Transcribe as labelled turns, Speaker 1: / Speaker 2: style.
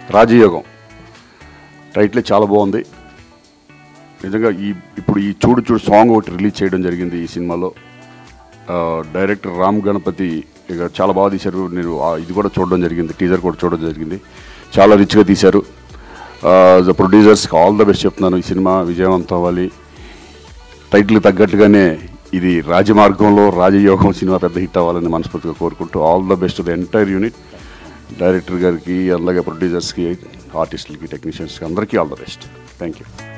Speaker 1: రాజయోగం టైటిల్ చాలా బాగుంది నిజంగా ఈ ఇప్పుడు ఈ చూడు చూడు సాంగ్ ఒకటి రిలీజ్ చేయడం జరిగింది ఈ సినిమాలో ఆ, డైరెక్టర్ రామ్ గణపతి ఇక చాలా బాగా తీశారు నేను ఆ ఇది కూడా చూడడం జరిగింది టీజర్ కూడా చూడడం జరిగింది చాలా రిచ్గా తీశారు ప్రొడ్యూసర్స్కి ఆల్ ద బెస్ట్ చెప్తున్నాను ఈ సినిమా విజయవంతం అవ్వాలి టైటిల్ తగ్గట్టుగానే ఇది రాజమార్గంలో రాజయోగం సినిమా పెద్ద హిట్ అవ్వాలని మనస్ఫూర్తిగా కోరుకుంటూ all the best the entire unit director గారికి అలాగే ప్రొడ్యూసర్స్కి ఆర్టిస్టులకి టెక్నీషియన్స్కి అందరికీ all the best thank you